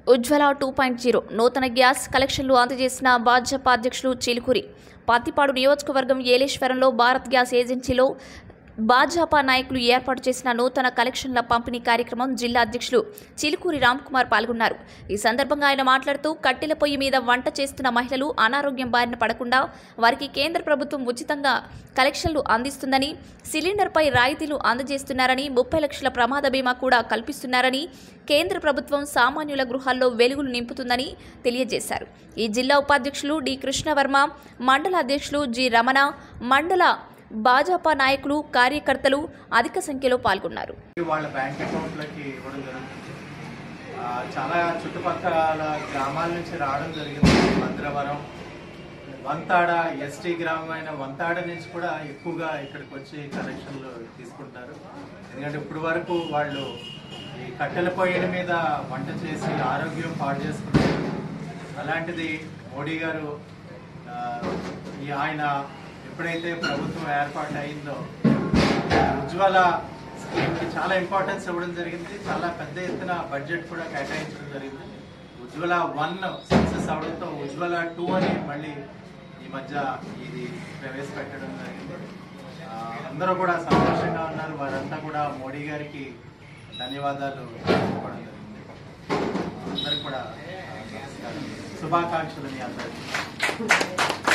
ఉజ్వల two point zero నూతన gas కలెక్షన్లు అందజేసిన భాజపా అధ్యక్షులు చిలుకూరి పత్తిపాడు నియోజకవర్గం ఏలేశ్వరంలో భారత్ గ్యాస్ ఏజెన్సీలో భాజపా నాయకులు ఏర్పాటు చేసిన నూతన కలెక్షన్ల పంపిణీ కార్యక్రమం జిల్లా అధ్యక్షులు చిలుకూరి రామ్కుమార్ పాల్గొన్నారు ఈ సందర్భంగా ఆయన మాట్లాడుతూ కట్టెల పొయ్యి మీద వంట చేస్తున్న మహిళలు అనారోగ్యం బారిన పడకుండా వారికి కేంద్ర ప్రభుత్వం ఉచితంగా కలెక్షన్లు అందిస్తుందని సిలిండర్పై రాయితీలు అందజేస్తున్నారని ముప్పై లక్షల ప్రమాద బీమా కూడా కల్పిస్తున్నారని కేంద్ర ప్రభుత్వం సామాన్యుల గృహాల్లో వెలుగులు నింపుతుందని తెలియజేశారు ఈ జిల్లా ఉపాధ్యక్షులు డి కృష్ణవర్మ మండల అధ్యక్షులు జి రమణ మండల భాజపా నాయకులు కార్యకర్తలు అధిక సంఖ్యలో పాల్గొన్నారు వాళ్ళ బ్యాంక్ అకౌంట్లకి ఇవ్వడం జరుగుతుంది ఆ, చాలా చుట్టుపక్కల గ్రామాల నుంచి రావడం జరిగింది భద్రవరం వంతాడ ఎస్టీ గ్రామమైన వంతాడ నుంచి కూడా ఎక్కువగా ఇక్కడికి వచ్చి కలెక్షన్లు తీసుకుంటారు ఎందుకంటే ఇప్పుడు వరకు వాళ్ళు ఈ కట్టెల పొయ్యిల మీద వంట చేసి ఆరోగ్యం పాడు చేసుకున్నారు అలాంటిది మోడీ గారు ఆ, ఈ ఆయన ఎప్పుడైతే ప్రభుత్వం ఏర్పాటు అయిందో ఉజ్వల స్కీమ్కి చాలా ఇంపార్టెన్స్ ఇవ్వడం జరిగింది చాలా పెద్ద ఎత్తున బడ్జెట్ కూడా కేటాయించడం జరిగింది ఉజ్వల వన్ సక్సెస్ అవడంతో ఉజ్వల టూ అని మళ్ళీ ఈ మధ్య ఇది ప్రవేశపెట్టడం జరిగింది ఆ, అందరూ కూడా సంతోషంగా ఉన్నారు వారంతా కూడా మోడీ గారికి ధన్యవాదాలు చెప్పడం జరిగింది అందరికి కూడా ఆ, నమస్కారం శుభాకాంక్షలు మీ అందరికీ